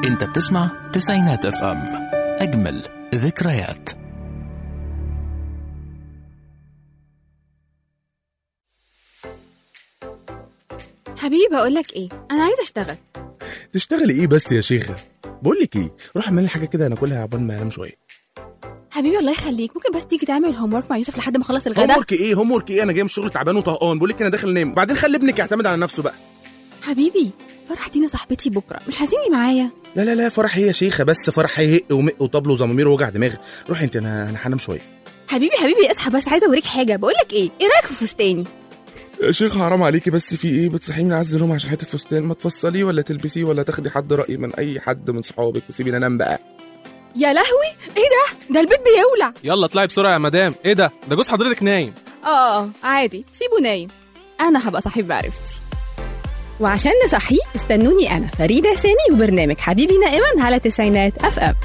انت بتسمع تسعينات اف ام اجمل ذكريات حبيبي بقول لك ايه انا عايزه اشتغل تشتغلي ايه بس يا شيخه بقول لك ايه روح اعمل لي حاجه كده ناكلها عقبال ما انام شويه حبيبي الله يخليك ممكن بس تيجي تعمل هوم ورك مع يوسف لحد ما اخلص هوم الغدا ورك ايه هوم ورك ايه انا جاي من الشغل تعبان وطهقان بقول لك انا داخل انام بعدين خلي ابنك يعتمد على نفسه بقى حبيبي فرح دينا صاحبتي بكره مش هتيجي معايا لا لا لا فرح هي يا شيخه بس فرح هيهق ومق وطبل وزمامير ووجع دماغ روحي انت انا انا هنام شويه حبيبي حبيبي اصحى بس عايزه اوريك حاجه بقول لك ايه ايه رايك في فستاني يا شيخ حرام عليكي بس في ايه بتصحيني عز نوم عشان حته فستان ما تفصليه ولا تلبسيه ولا تاخدي حد راي من اي حد من صحابك وسيبيني انام بقى يا لهوي ايه ده ده البيت بيولع يلا اطلعي بسرعه يا مدام ايه ده ده جوز حضرتك نايم اه اه عادي سيبه نايم انا هبقى صاحب معرفتي وعشان نصحيه استنوني انا فريده سامي وبرنامج حبيبي نائما على تسعينات اف ام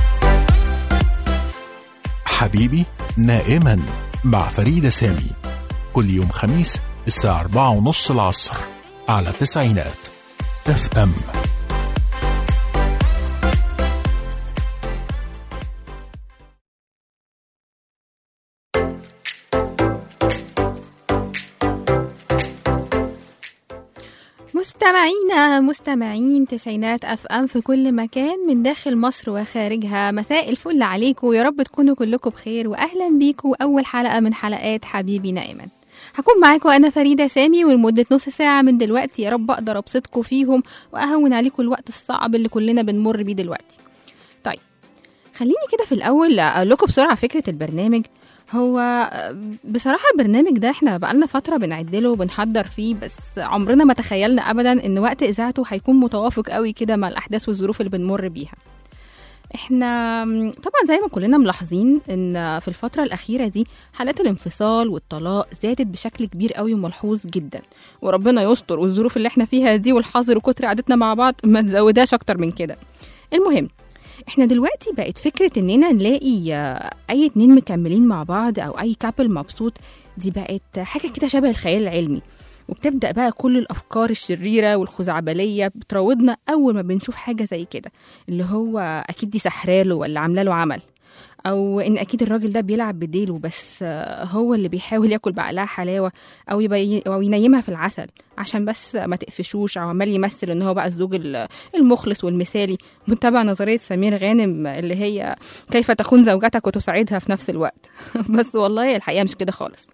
حبيبي نائما مع فريدة سامي كل يوم خميس الساعة أربعة ونص العصر على تسعينات اف ام مستمعينا مستمعين تسعينات اف ام في كل مكان من داخل مصر وخارجها مساء الفل عليكم يا رب تكونوا كلكم بخير واهلا بيكم اول حلقه من حلقات حبيبي نائما هكون معاكم انا فريده سامي ولمده نص ساعه من دلوقتي يا رب اقدر ابسطكم فيهم واهون عليكم الوقت الصعب اللي كلنا بنمر بيه دلوقتي طيب خليني كده في الاول اقول لكم بسرعه فكره البرنامج هو بصراحة البرنامج ده احنا بقالنا فترة بنعدله وبنحضر فيه بس عمرنا ما تخيلنا أبدا إن وقت إذاعته هيكون متوافق قوي كده مع الأحداث والظروف اللي بنمر بيها احنا طبعا زي ما كلنا ملاحظين ان في الفترة الأخيرة دي حالات الانفصال والطلاق زادت بشكل كبير قوي وملحوظ جدا وربنا يستر والظروف اللي احنا فيها دي والحظر وكتر قعدتنا مع بعض ما تزودهاش أكتر من كده المهم احنا دلوقتي بقت فكرة اننا نلاقي آه، اي اتنين مكملين مع بعض او اي كابل مبسوط دي بقت حاجة كده شبه الخيال العلمي وبتبدأ بقى كل الأفكار الشريرة والخزعبلية بتراودنا أول ما بنشوف حاجة زي كده اللي هو أكيد دي سحراله ولا عاملة له عمل أو إن أكيد الراجل ده بيلعب بديله بس آه، هو اللي بيحاول ياكل بعقلها حلاوة أو يبي أو ينيمها في العسل عشان بس ما تقفشوش أو عمال يمثل إن هو بقى الزوج ال- المخلص والمثالي متبع نظرية سمير غانم اللي هي كيف تخون زوجتك وتساعدها في نفس الوقت بس والله الحقيقة مش كده خالص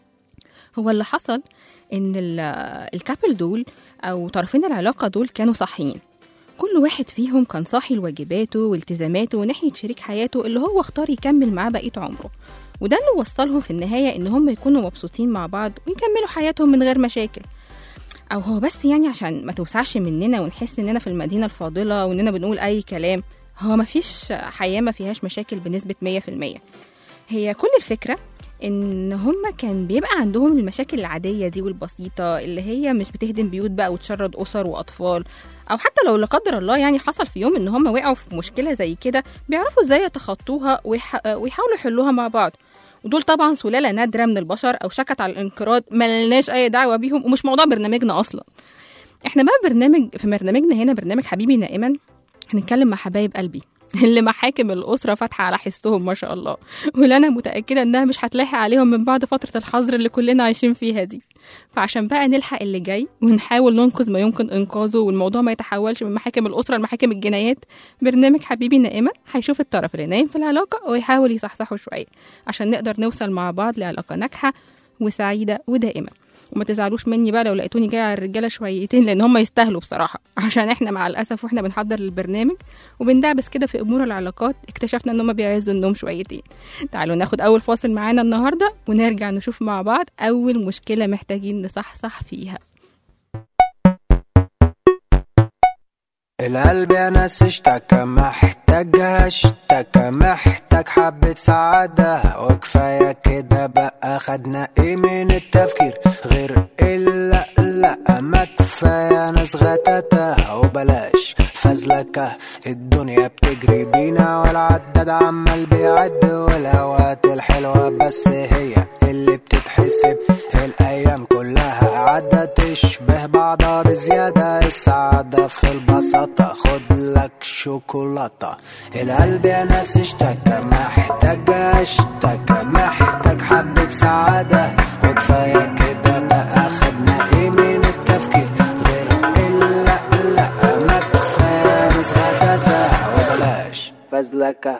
هو اللي حصل ان ال- الكابل دول او طرفين العلاقة دول كانوا صاحيين كل واحد فيهم كان صاحي لواجباته والتزاماته ناحية شريك حياته اللي هو اختار يكمل معاه بقية عمره وده اللي وصلهم في النهاية ان هم يكونوا مبسوطين مع بعض ويكملوا حياتهم من غير مشاكل او هو بس يعني عشان ما توسعش مننا ونحس اننا في المدينة الفاضلة واننا بنقول اي كلام هو مفيش حياة ما فيهاش مشاكل بنسبة 100% هي كل الفكرة ان هما كان بيبقى عندهم المشاكل العادية دي والبسيطة اللي هي مش بتهدم بيوت بقى وتشرد أسر وأطفال أو حتى لو لا قدر الله يعني حصل في يوم إن هما وقعوا في مشكلة زي كده بيعرفوا إزاي يتخطوها ويح... ويحاولوا يحلوها مع بعض ودول طبعا سلالة نادرة من البشر أو شكت على الانقراض ملناش أي دعوة بيهم ومش موضوع برنامجنا أصلا احنا بقى برنامج في برنامجنا هنا برنامج حبيبي نائما هنتكلم مع حبايب قلبي اللي محاكم الأسرة فاتحة على حسهم ما شاء الله واللي أنا متأكدة إنها مش هتلاحق عليهم من بعد فترة الحظر اللي كلنا عايشين فيها دي فعشان بقى نلحق اللي جاي ونحاول ننقذ ما يمكن إنقاذه والموضوع ما يتحولش من محاكم الأسرة لمحاكم الجنايات برنامج حبيبي نائما هيشوف الطرف اللي نايم في العلاقة ويحاول يصحصحه شوية عشان نقدر نوصل مع بعض لعلاقة ناجحة وسعيدة ودائمة وما تزعلوش مني بقى لو لقيتوني جايه على الرجاله شويتين لان هم يستاهلوا بصراحه عشان احنا مع الاسف واحنا بنحضر للبرنامج وبندعبس كده في امور العلاقات اكتشفنا ان هم بيعزوا النوم شويتين تعالوا ناخد اول فاصل معانا النهارده ونرجع نشوف مع بعض اول مشكله محتاجين نصحصح فيها القلب يا ناس اشتكى محتاجها اشتكى محتاج حبة سعادة وكفاية كده بقى خدنا ايه من التفكير غير الا لا ما كفاية ناس غتاتة وبلاش فزلكة الدنيا بتجري بينا والعداد عمال بيعد والأوقات الحلوة بس هي اللي بتتحسب الأيام كلها عدة تشبه بعضها بزيادة السعادة في البساطة خد لك شوكولاتة القلب يا ناس اشتكى محتاج اشتكى محتاج حبة سعادة وكفاية كده بقى خدنا ايه من التفكير غير الا لا ما كفاية ناس غداتة وبلاش فزلكة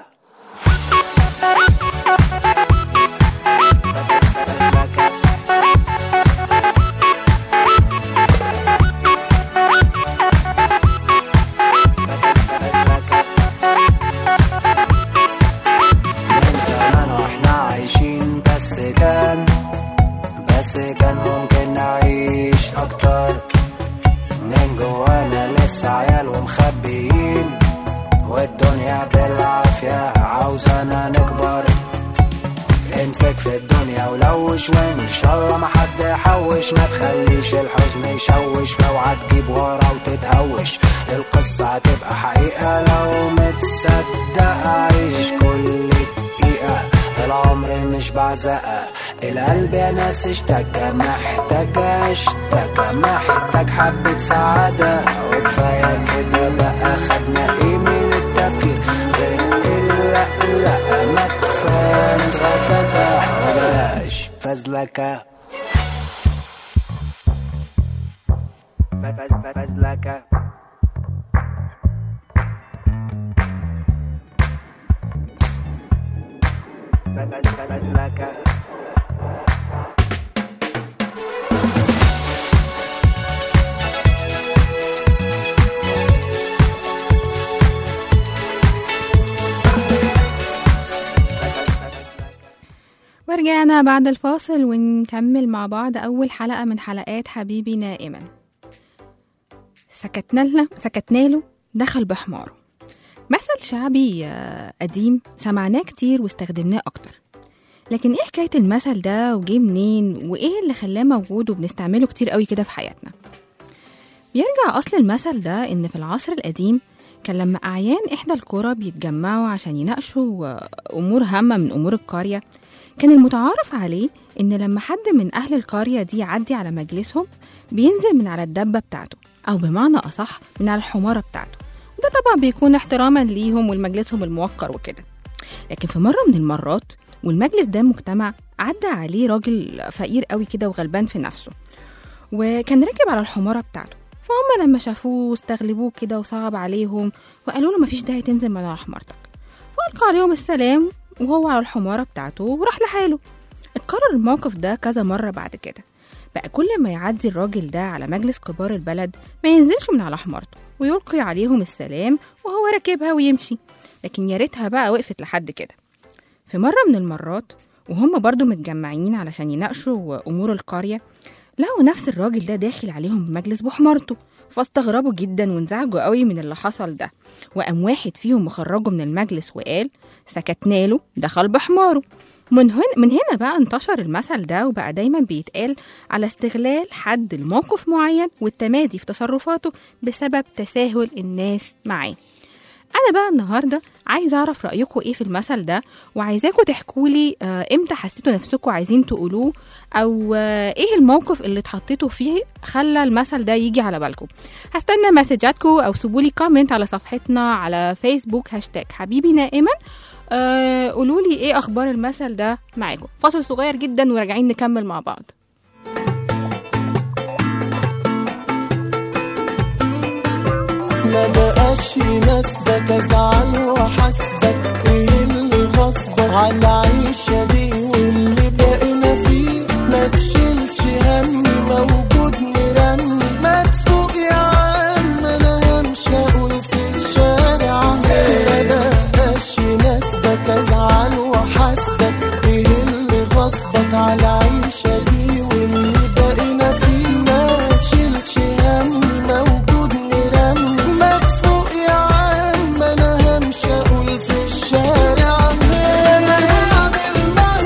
من زمان واحنا عايشين بس كان بس كان ممكن نعيش اكتر من جوانا لسه عيال ومخبيين والدنيا بالعافية عاوزانا نكبر امسك في الدنيا ولوش وان شاء الله ما حد يحوش ما تخليش الحزن يشوش واوعى تجيب ورا وتتهوش القصة هتبقى حقيقة لو متصدق عيش كل دقيقة العمر مش بعزقة القلب يا ناس اشتكى محتاج اشتكى محتاج حبة سعادة وكفاية كده بقى خدنا ايه من التفكير غير الا لا ما كفاية ناس غداتة وبلاش فزلكة فزلكة فزلكة ورجعنا بعد الفاصل ونكمل مع بعض أول حلقة من حلقات حبيبي نائما سكتنا له سكتنا له دخل بحماره مثل شعبي آه، قديم سمعناه كتير واستخدمناه أكتر لكن ايه حكاية المثل ده وجه منين وايه اللي خلاه موجود وبنستعمله كتير قوي كده في حياتنا بيرجع أصل المثل ده إن في العصر القديم كان لما أعيان إحدى القرى بيتجمعوا عشان يناقشوا آه، أمور هامة من أمور القرية كان المتعارف عليه إن لما حد من أهل القرية دي يعدي على مجلسهم بينزل من على الدبة بتاعته أو بمعنى أصح من على الحمارة بتاعته وده طبعا بيكون احتراما ليهم ولمجلسهم الموقر وكده لكن في مرة من المرات والمجلس ده مجتمع عدى عليه راجل فقير قوي كده وغلبان في نفسه وكان راكب على الحمارة بتاعته فهم لما شافوه استغلبوه كده وصعب عليهم وقالوا له مفيش داعي تنزل من على حمارتك فألقى عليهم السلام وهو على الحمارة بتاعته وراح لحاله اتكرر الموقف ده كذا مرة بعد كده بقى كل ما يعدي الراجل ده على مجلس كبار البلد ما ينزلش من على حمارته ويلقي عليهم السلام وهو راكبها ويمشي لكن يا ريتها بقى وقفت لحد كده في مرة من المرات وهم برضو متجمعين علشان يناقشوا أمور القرية لقوا نفس الراجل ده داخل عليهم بمجلس بحمارته فاستغربوا جدا وانزعجوا قوي من اللي حصل ده وقام واحد فيهم مخرجه من المجلس وقال سكتنا له دخل بحماره من هنا من هنا بقى انتشر المثل ده وبقى دايما بيتقال على استغلال حد لموقف معين والتمادي في تصرفاته بسبب تساهل الناس معاه انا بقى النهارده عايزه اعرف رايكم ايه في المثل ده وعايزاكم تحكوا لي آه، امتى حسيتوا نفسكم عايزين تقولوه او آه، ايه الموقف اللي اتحطيتوا فيه خلى المثل ده يجي على بالكم هستنى مسجاتكم او سيبوا لي كومنت على صفحتنا على فيسبوك هاشتاج حبيبي نائما آه، قولوا لي ايه اخبار المثل ده معاكم فاصل صغير جدا وراجعين نكمل مع بعض ما بقاش يناسبك ازعل واحاسبك ايه اللي غصبك على العيشة دي واللي بقينا فيه ما تشيلش همي موجود مرني ما تفوق يا عم انا همشي اقول في الشارع ما بقاش يناسبك ازعل واحاسبك ايه اللي غصبك على العيشة دي واللي بقينا فيه ما تشيلش همي موجود مرمي ما تفوق يا عم انا همشي اقول في الشارع انا هعمل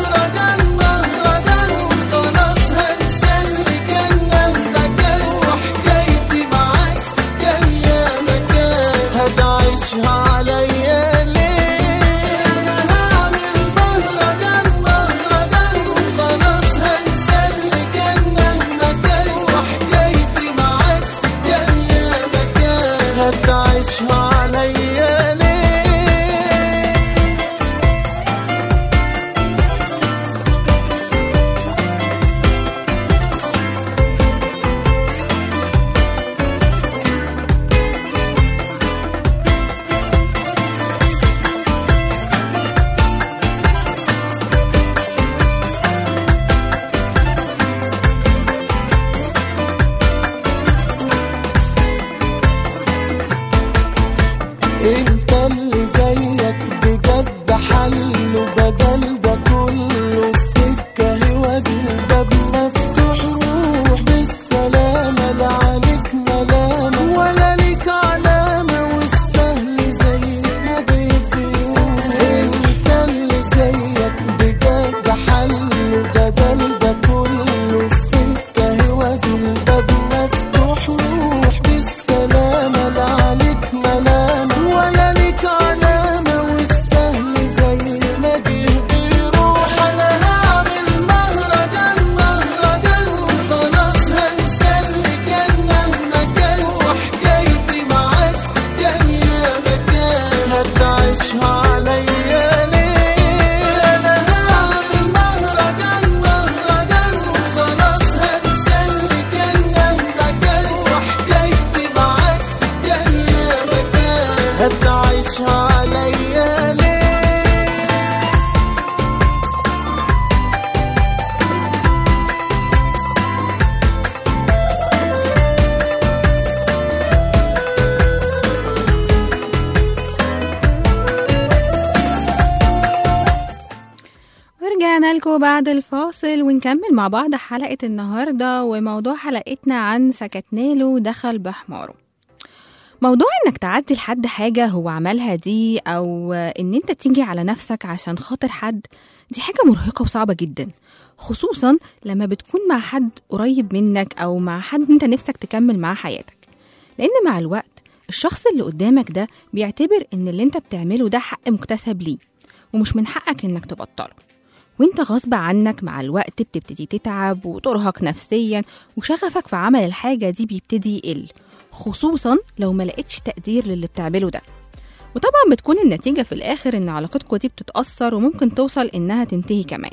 لكم بعد الفاصل ونكمل مع بعض حلقة النهاردة وموضوع حلقتنا عن سكتناله دخل بحماره موضوع انك تعدي لحد حاجة هو عملها دي او ان انت تيجي على نفسك عشان خاطر حد دي حاجة مرهقة وصعبة جدا خصوصا لما بتكون مع حد قريب منك او مع حد انت نفسك تكمل معاه حياتك لان مع الوقت الشخص اللي قدامك ده بيعتبر ان اللي انت بتعمله ده حق مكتسب ليه ومش من حقك انك تبطله وانت غصب عنك مع الوقت بتبتدي تتعب وترهق نفسيا وشغفك في عمل الحاجة دي بيبتدي يقل خصوصا لو ما لقيتش تقدير للي بتعمله ده وطبعا بتكون النتيجة في الآخر إن علاقتكوا دي بتتأثر وممكن توصل إنها تنتهي كمان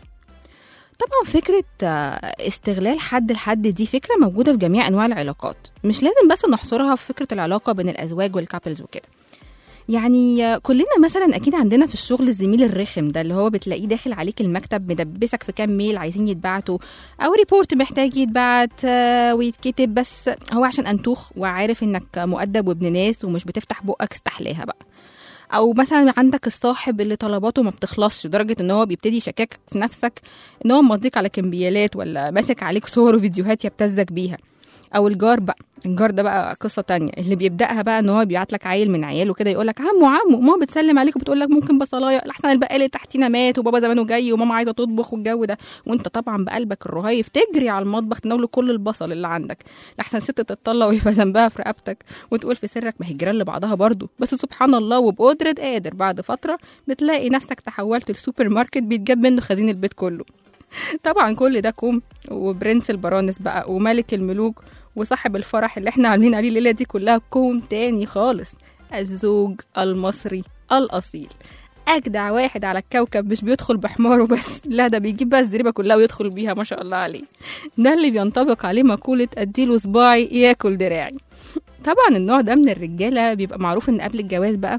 طبعا فكرة آه، استغلال حد لحد دي فكرة موجودة في جميع أنواع العلاقات مش لازم بس نحصرها في فكرة العلاقة بين الأزواج والكابلز وكده يعني آه، كلنا مثلا اكيد عندنا في الشغل الزميل الرخم ده اللي هو بتلاقيه داخل عليك المكتب مدبسك في كام ميل عايزين يتبعتوا او ريبورت محتاج يتبعت آه، ويتكتب بس هو عشان انتوخ وعارف انك مؤدب وابن ناس ومش بتفتح بقك استحلاها بقى او مثلا عندك الصاحب اللي طلباته ما بتخلصش لدرجه ان هو بيبتدي يشككك في نفسك ان هو مضيك على كمبيالات ولا ماسك عليك صور وفيديوهات يبتزك بيها او الجار بقى الجار ده بقى قصه تانية اللي بيبداها بقى ان هو بيبعت لك عيل من عياله كده يقول لك عمو عمو ماما بتسلم عليك وبتقول لك ممكن بصلايه لحسن البقال اللي تحتينا مات وبابا زمانه جاي وماما عايزه تطبخ والجو ده وانت طبعا بقلبك الرهيف تجري على المطبخ تناوله كل البصل اللي عندك لحسن ست تتطلع ويبقى ذنبها في رقبتك وتقول في سرك ما هي الجيران لبعضها برضه بس سبحان الله وبقدره قادر بعد فتره بتلاقي نفسك تحولت لسوبر ماركت بيتجاب منه خزين البيت كله طبعا كل ده كوم وبرنس البرانس بقى وملك الملوك وصاحب الفرح اللي احنا عاملين عليه الليله دي كلها كوم تاني خالص الزوج المصري الاصيل اجدع واحد على الكوكب مش بيدخل بحماره بس لا ده بيجيب بقى الزريبه كلها ويدخل بيها ما شاء الله عليه ده اللي بينطبق عليه مقوله اديله صباعي ياكل دراعي طبعا النوع ده من الرجاله بيبقى معروف ان قبل الجواز بقى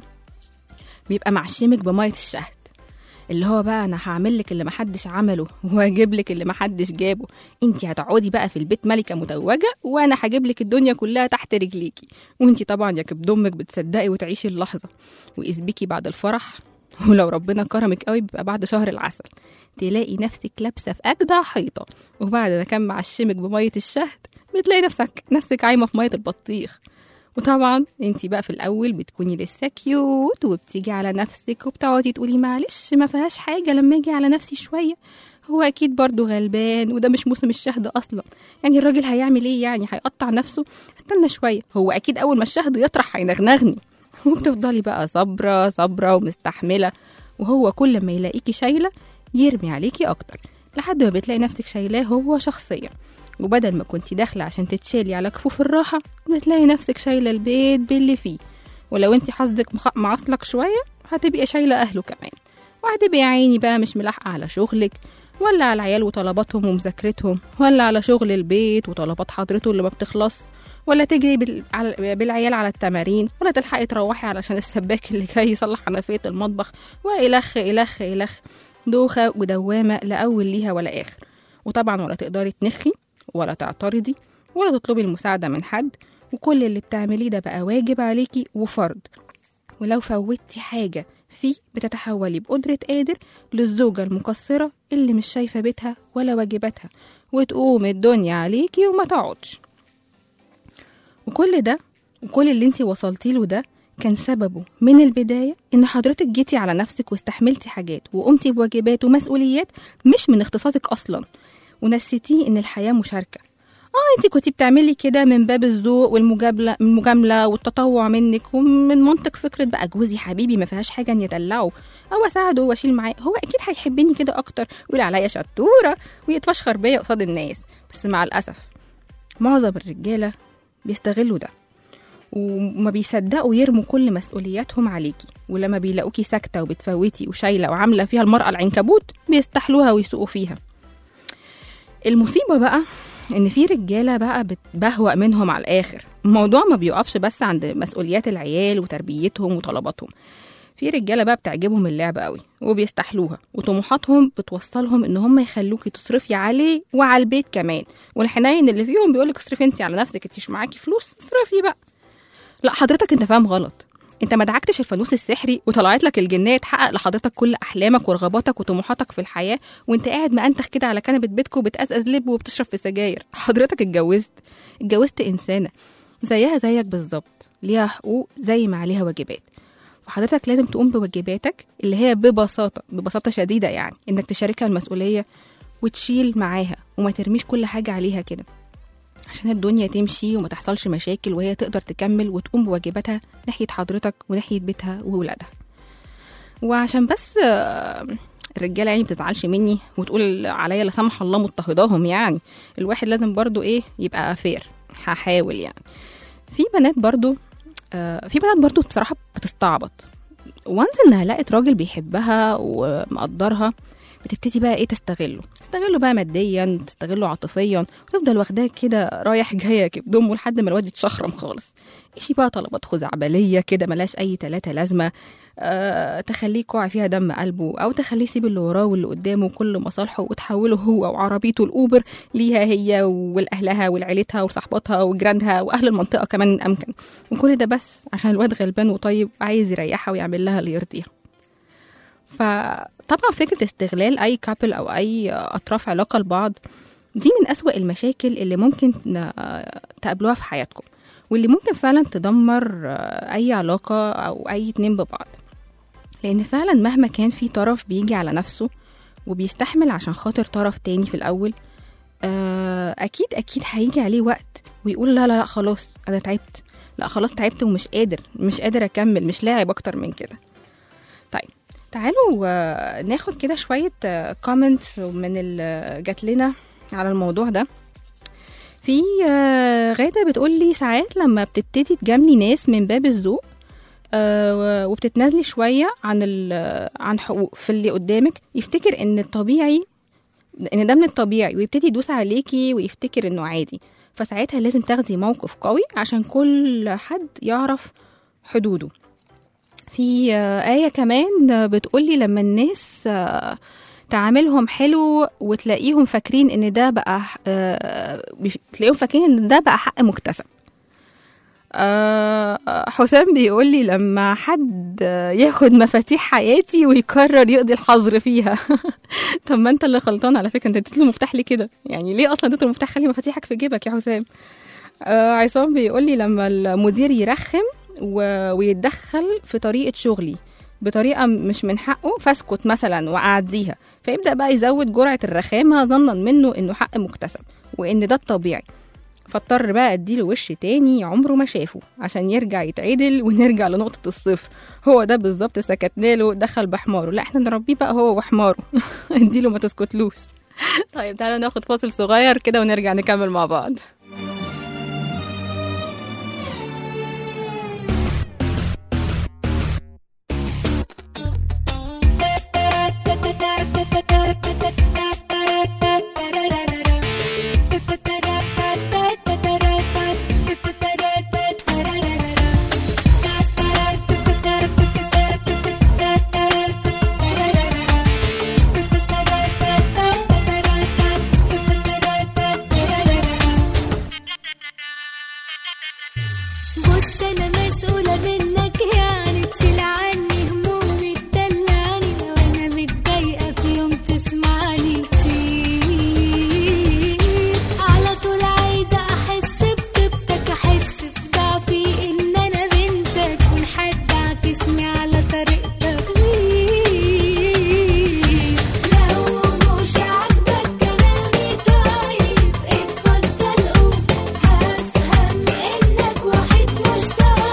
بيبقى معشمك بميه الشهد اللي هو بقى انا هعمل لك اللي محدش عمله وهجيب لك اللي محدش جابه انت هتقعدي بقى في البيت ملكه متوجه وانا هجيب لك الدنيا كلها تحت رجليكي وانت طبعا يا كبد امك بتصدقي وتعيشي اللحظه واذ بيكي بعد الفرح ولو ربنا كرمك قوي بيبقى بعد شهر العسل تلاقي نفسك لابسه في اجدع حيطه وبعد ما كان معشمك بميه الشهد بتلاقي نفسك نفسك عايمه في ميه البطيخ وطبعا انت بقى في الاول بتكوني لسه كيوت وبتيجي على نفسك وبتقعدي تقولي معلش ما فيهاش حاجه لما اجي على نفسي شويه هو اكيد برضه غلبان وده مش موسم الشهد اصلا يعني الراجل هيعمل ايه يعني هيقطع نفسه استنى شويه هو اكيد اول ما الشهد يطرح هينغنغني وبتفضلي بقى صابره صابره ومستحمله وهو كل ما يلاقيكي شايله يرمي عليكي اكتر لحد ما بتلاقي نفسك شايلاه هو شخصيا وبدل ما كنتي داخله عشان تتشالي على كفوف الراحه بتلاقي نفسك شايله البيت باللي فيه ولو انت حظك مخ- معصلك شويه هتبقي شايله اهله كمان وهتبقي يا عيني بقى مش ملاحقه على شغلك ولا على العيال وطلباتهم ومذاكرتهم ولا على شغل البيت وطلبات حضرته اللي ما بتخلص ولا تجري بال... على... بالعيال على التمارين ولا تلحقي تروحي علشان السباك اللي جاي يصلح حنفية المطبخ وإلخ إلخ إلخ دوخة ودوامة لا أول ليها ولا آخر وطبعا ولا تقدري تنخي ولا تعترضي ولا تطلبي المساعدة من حد وكل اللي بتعمليه ده بقى واجب عليكي وفرض ولو فوتي حاجة فيه بتتحولي بقدرة قادر للزوجة المقصرة اللي مش شايفة بيتها ولا واجباتها وتقوم الدنيا عليكي وما تقعدش وكل ده وكل اللي انتي وصلتي له ده كان سببه من البداية إن حضرتك جيتي على نفسك واستحملتي حاجات وقمتي بواجبات ومسؤوليات مش من اختصاصك أصلا ونسيتيه إن الحياة مشاركة اه انت كنتي بتعملي كده من باب الذوق والمجامله المجامله والتطوع منك ومن منطق فكره بقى جوزي حبيبي ما فيهاش حاجه ان يدلعه او اساعده واشيل معاه هو اكيد هيحبني كده اكتر ويقول عليا شطوره ويتفشخر بيا قصاد الناس بس مع الاسف معظم الرجاله بيستغلوا ده وما بيصدقوا يرموا كل مسؤولياتهم عليكي ولما بيلاقوكي ساكته وبتفوتي وشايله وعامله فيها المراه العنكبوت بيستحلوها ويسوقوا فيها المصيبه بقى ان في رجاله بقى بتبهوأ منهم على الاخر الموضوع ما بيقفش بس عند مسؤوليات العيال وتربيتهم وطلباتهم في رجاله بقى بتعجبهم اللعبه قوي وبيستحلوها وطموحاتهم بتوصلهم ان هم يخلوكي تصرفي عليه وعلى البيت كمان والحنين اللي فيهم بيقولك اصرفي انت على نفسك انت مش معاكي فلوس اصرفي بقى لا حضرتك انت فاهم غلط انت ما دعكتش الفانوس السحري وطلعت لك الجنيه تحقق لحضرتك كل احلامك ورغباتك وطموحاتك في الحياه وانت قاعد مأنتخ كده على كنبه بيتكو بتقزقز لب وبتشرب في سجاير حضرتك اتجوزت اتجوزت انسانه زيها زيك بالظبط ليها حقوق زي ما عليها واجبات فحضرتك لازم تقوم بواجباتك اللي هي ببساطه ببساطه شديده يعني انك تشاركها المسؤوليه وتشيل معاها وما ترميش كل حاجه عليها كده عشان الدنيا تمشي وما تحصلش مشاكل وهي تقدر تكمل وتقوم بواجباتها ناحية حضرتك وناحية بيتها وولادها وعشان بس آه، الرجالة يعني متزعلش مني وتقول عليا لا سمح الله مضطهداهم يعني الواحد لازم برضو ايه يبقى فير هحاول يعني في بنات برضو آه، في بنات برضو بصراحة بتستعبط وانس انها لقت راجل بيحبها ومقدرها بتبتدي بقى ايه تستغله تستغله بقى ماديا تستغله عاطفيا وتفضل واخداه كده رايح جايه كبدمه لحد ما الواد يتشخرم خالص ايشي بقى طلبات خزعبليه كده ملاش اي تلاتة لازمه أه تخليه يقع فيها دم قلبه او تخليه يسيب اللي وراه واللي قدامه وكل مصالحه وتحوله هو وعربيته الاوبر ليها هي والاهلها وعيلتها وصاحباتها وجيرانها واهل المنطقه كمان إن امكن وكل ده بس عشان الواد غلبان وطيب عايز يريحها ويعمل لها اللي يرضيها فطبعا فكرة استغلال أي كابل أو أي أطراف علاقة لبعض دي من أسوأ المشاكل اللي ممكن ن- تقابلوها في حياتكم واللي ممكن فعلا تدمر آه، أي علاقة أو أي اتنين ببعض لأن فعلا مهما كان في طرف بيجي على نفسه وبيستحمل عشان خاطر طرف تاني في الأول آه، أكيد أكيد هيجي عليه وقت ويقول لا لا لا خلاص أنا تعبت لا خلاص تعبت ومش قادر مش قادر أكمل مش لاعب أكتر من كده طيب تعالوا آه، ناخد كده شوية كومنتس من اللي جات لنا على الموضوع ده في آه، غادة بتقول لي ساعات لما بتبتدي تجاملي ناس من باب الذوق آه، وبتتنازلي شوية عن ال- عن حقوق في اللي قدامك يفتكر ان الطبيعي ان ده من الطبيعي ويبتدي يدوس عليكي ويفتكر انه عادي فساعتها لازم تاخدي موقف قوي عشان كل حد يعرف حدوده في آه، آية كمان آه، بتقولي لما الناس آه، تعاملهم حلو وتلاقيهم فاكرين ان ده بقى آه، بيف- تلاقيهم فاكرين ان ده بقى حق مكتسب آه، آه، حسام بيقول لي لما حد آه، ياخد مفاتيح حياتي ويقرر يقضي الحظر فيها طب ما انت اللي غلطان على فكره انت اديت له مفتاح ليه كده يعني ليه اصلا اديت له مفتاح خلي مفاتيحك في جيبك يا حسام آه عصام بيقول لي لما المدير يرخم و... ويتدخل في طريقه شغلي بطريقه مش من حقه فاسكت مثلا واعديها فيبدا بقى يزود جرعه الرخامه ظنا منه انه حق مكتسب وان ده الطبيعي فاضطر بقى اديله وش تاني عمره ما شافه عشان يرجع يتعدل ونرجع لنقطة الصفر هو ده بالظبط سكتنا له دخل بحماره لا احنا نربيه بقى هو وحماره اديله ما تسكتلوش طيب تعالوا ناخد فاصل صغير كده ونرجع نكمل مع بعض بص انا مسؤولة منك يعني تشيل عني همومي تدلعني وانا متضايقة في يوم تسمعني كتير على طول عايزة احس بطيبتك احس بضعفي ان انا بنتك كون حد عاكسني على طريقتك لو مش عاجبك كلامي طيب اتفضل قول هفهم انك وحيد مش طايق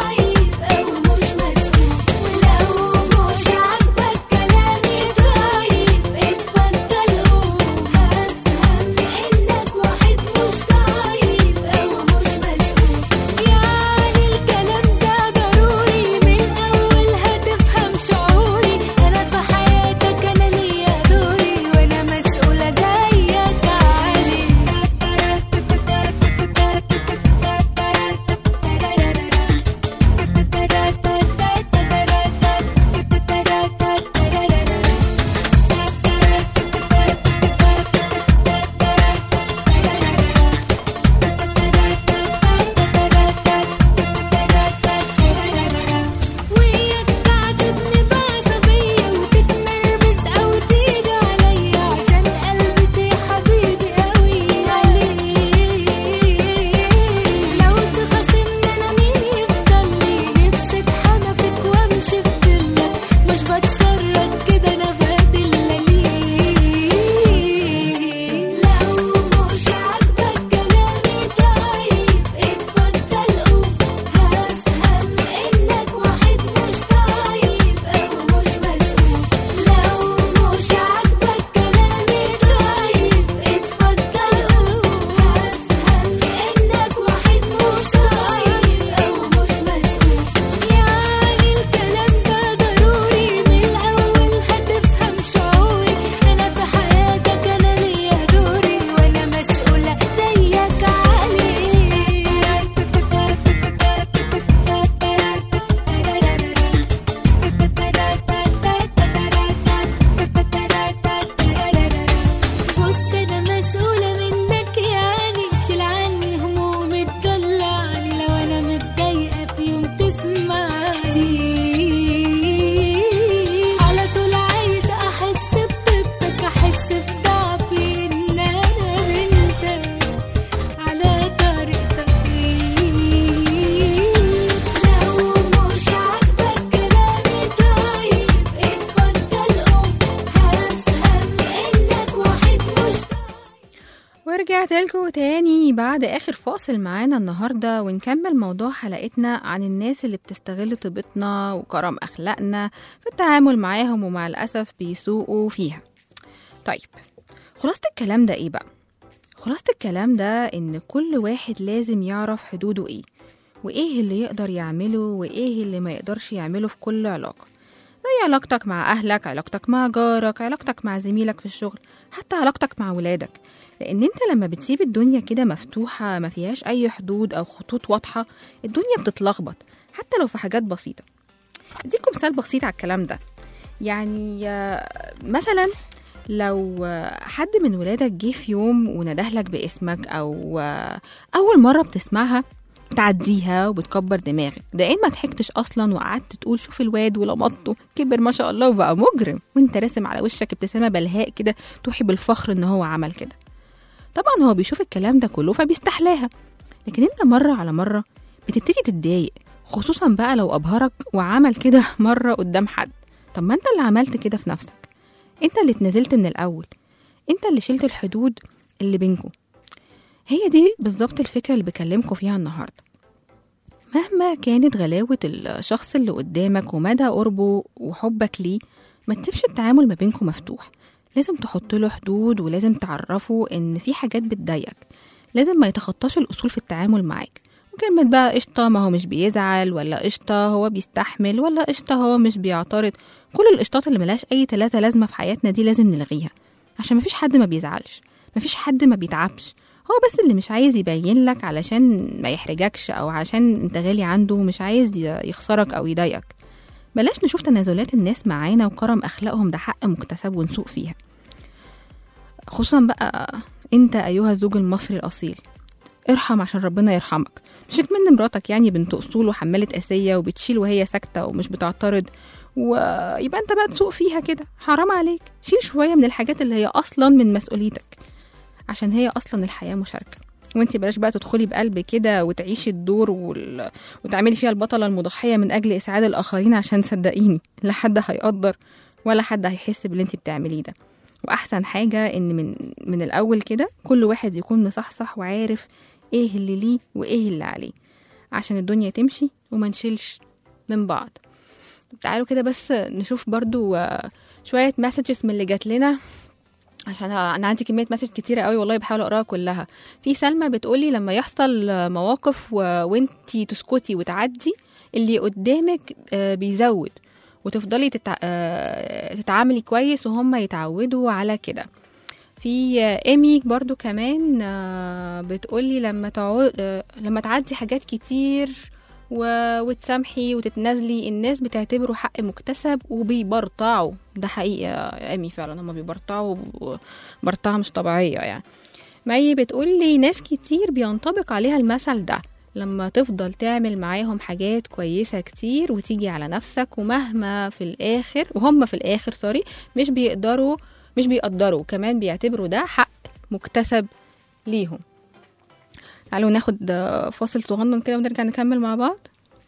ورجعت لكم تاني بعد آخر فاصل معانا النهاردة ونكمل موضوع حلقتنا عن الناس اللي بتستغل طيبتنا وكرم أخلاقنا في التعامل معاهم ومع الأسف بيسوقوا فيها طيب خلاصة الكلام ده إيه بقى؟ خلاصة الكلام ده إن كل واحد لازم يعرف حدوده إيه وإيه اللي يقدر يعمله وإيه اللي ما يقدرش يعمله في كل علاقة زي علاقتك مع أهلك علاقتك مع جارك علاقتك مع زميلك في الشغل حتى علاقتك مع ولادك لأن أنت لما بتسيب الدنيا كده مفتوحة ما فيهاش أي حدود أو خطوط واضحة الدنيا بتتلخبط حتى لو في حاجات بسيطة أديكم مثال بسيط على الكلام ده يعني آه، مثلا لو آه، حد من ولادك جه في يوم وندهلك باسمك أو آه، أول مرة بتسمعها بتعديها وبتكبر دماغك ده إن ما ضحكتش أصلا وقعدت تقول شوف الواد ولمطته كبر ما شاء الله وبقى مجرم وانت راسم على وشك ابتسامة بلهاء كده توحي بالفخر ان هو عمل كده طبعا هو بيشوف الكلام ده كله فبيستحلاها لكن انت مرة على مرة بتبتدي تتضايق خصوصا بقى لو أبهرك وعمل كده مرة قدام حد طب ما انت اللي عملت كده في نفسك انت اللي اتنازلت من الأول انت اللي شلت الحدود اللي بينكم هي دي بالظبط الفكرة اللي بكلمكم فيها النهاردة مهما كانت غلاوة الشخص اللي قدامك ومدى قربه وحبك ليه ما تسيبش التعامل ما بينكم مفتوح لازم تحط له حدود ولازم تعرفه ان في حاجات بتضايقك لازم ما يتخطاش الاصول في التعامل معاك وكلمة بقى قشطة ما هو مش بيزعل ولا قشطة هو بيستحمل ولا قشطة هو مش بيعترض كل القشطات اللي ملهاش أي تلاتة لازمة في حياتنا دي لازم نلغيها عشان مفيش حد ما بيزعلش مفيش حد ما بيتعبش هو بس اللي مش عايز يبين لك علشان ما يحرجكش أو عشان انت غالي عنده ومش عايز يخسرك أو يضايقك بلاش نشوف تنازلات الناس معانا وكرم أخلاقهم ده حق مكتسب ونسوق فيها خصوصا بقى انت أيها الزوج المصري الأصيل ارحم عشان ربنا يرحمك مش من مراتك يعني بنت أصول وحمالة قاسية وبتشيل وهي ساكتة ومش بتعترض ويبقى انت بقى تسوق فيها كده حرام عليك شيل شوية من الحاجات اللي هي أصلا من مسؤوليتك عشان هي أصلا الحياة مشاركة وانت بلاش بقى تدخلي بقلب كده وتعيشي الدور وال... وتعملي فيها البطلة المضحية من أجل إسعاد الآخرين عشان صدقيني لا حد هيقدر ولا حد هيحس باللي انت بتعمليه ده وأحسن حاجة إن من من الأول كده كل واحد يكون مصحصح وعارف إيه اللي ليه وإيه اللي عليه عشان الدنيا تمشي وما نشيلش من بعض تعالوا كده بس نشوف برضو آه، شوية مسجز من اللي جات لنا عشان انا عندي كميه مسج كتيره قوي والله بحاول اقراها كلها في سلمى بتقولي لما يحصل مواقف و... وانتي تسكتي وتعدي اللي قدامك آه، بيزود وتفضلي تتع... آه، تتعاملي كويس وهم يتعودوا على كده في آه، ايمي برضو كمان آه، بتقولي لما تعود آه، لما تعدي حاجات كتير و... وتسامحي وتتنازلي الناس بتعتبره حق مكتسب وبيبرطعوا ده حقيقي يا امي فعلا هما بيبرطعوا برطعه مش طبيعيه يعني مي بتقولي ناس كتير بينطبق عليها المثل ده لما تفضل تعمل معاهم حاجات كويسة كتير وتيجي على نفسك ومهما في الآخر وهم في الآخر سوري مش بيقدروا مش بيقدروا كمان بيعتبروا ده حق مكتسب ليهم تعالوا ناخد آه، فاصل صغنن كده ونرجع نكمل مع بعض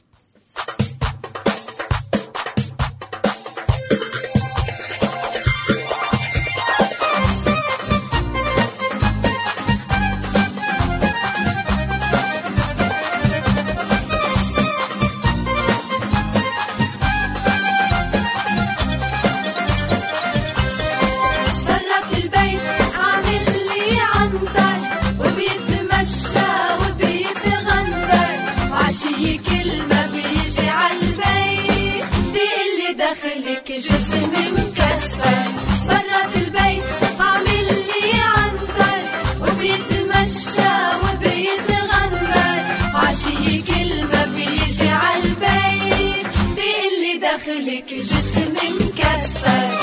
برا في البيت عامل لي عنتر وبيتمشى وبيتغندر وعشية كلمة بيجي عالبيت بيقلي دخلك جسم مكسر برا في البيت عامل لي عنتر وبيتمشى وبيتغندر وعشية كلمة بيجي عالبيت بيقلي دخلك جسم مكسر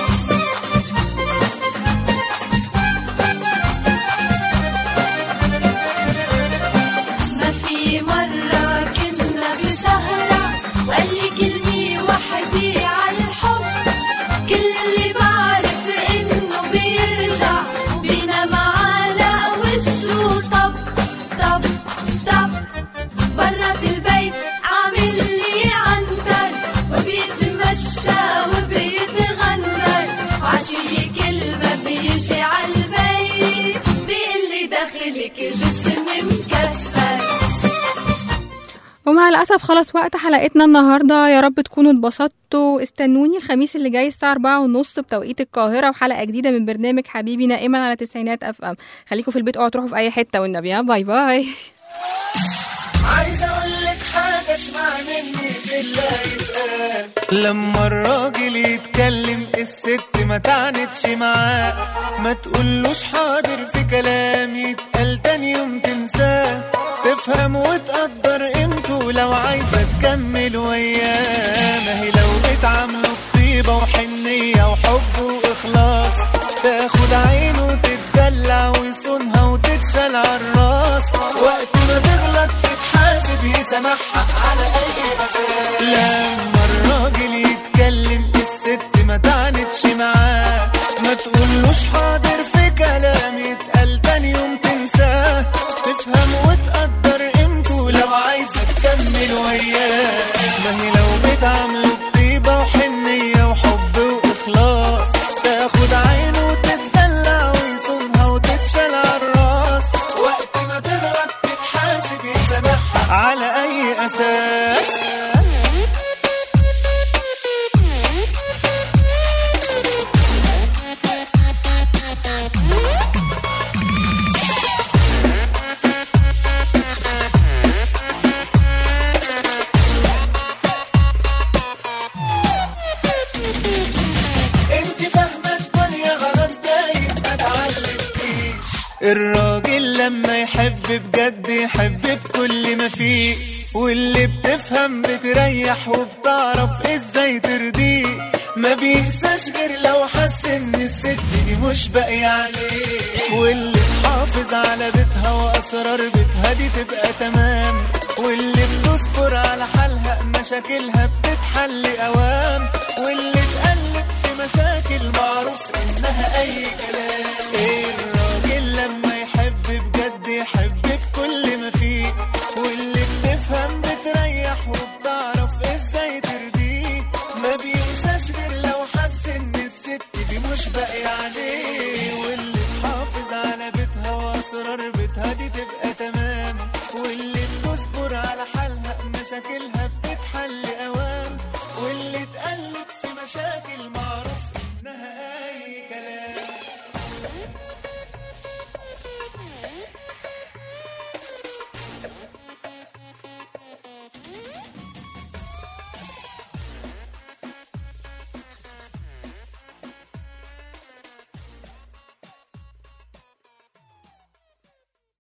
ما في مرة كنا بسهرة وقال لي كلمة وحدي على الحب كل اللي بعرف إنه بيرجع بينام على وشه طب طب طب برات البيت عامل لي عنتر وبيتمشى وبيتغنى جماعة للأسف خلاص وقت حلقتنا النهاردة يا رب تكونوا اتبسطتوا استنوني الخميس اللي جاي الساعة أربعة ونص بتوقيت القاهرة وحلقة جديدة من برنامج حبيبي نائما على تسعينات أف أم خليكم في البيت اوعوا تروحوا في أي حتة والنبي ها باي باي عايز اقول لك حاجه اسمع مني في الله يتقال لما الراجل يتكلم الست ما تعنتش معاه ما تقولوش حاضر في كلام يتقال تاني يوم تنساه تفهم وتقدر قيمته لو عايزه تكمل وياه ما هي لو بتعامله بطيبه وحنيه وحب واخلاص تاخد عينه وتتدلع ويصونها وتتشال عالراس وقت ما تغلط تتحاسب يسامحها على اي اساس لما الراجل يتكلم الست ما تعنتش معاه ما تقولوش حاضر في كلام يتقال تاني يوم تنساه تفهم وتقدر قيمته لو عايزه تكمل وياه ما هي لو بتعامله بطيبه وحنيه وحب واخلاص تاخد عينه وتتدلع ويصونها وتتشال عالراس وقت ما تغلط تتحاسب يسامحها على اي اساس انت فاهمه الدنيا غلط دايم ما تعلمتيش الراجل لما يحب بجد يحب بكل ما فيه واللي بتفهم بتريح وبتعرف ازاي ترضيه ما بيقساش غير لو حس ان الست دي مش باقية عليه واللي تحافظ على بيتها واسرار بيتها دي تبقى تمام واللي بتصبر على حالها مشاكلها بتتحل اوام واللي تقلب في مشاكل معروف انها اي كلام الراجل لما يحب بجد يحب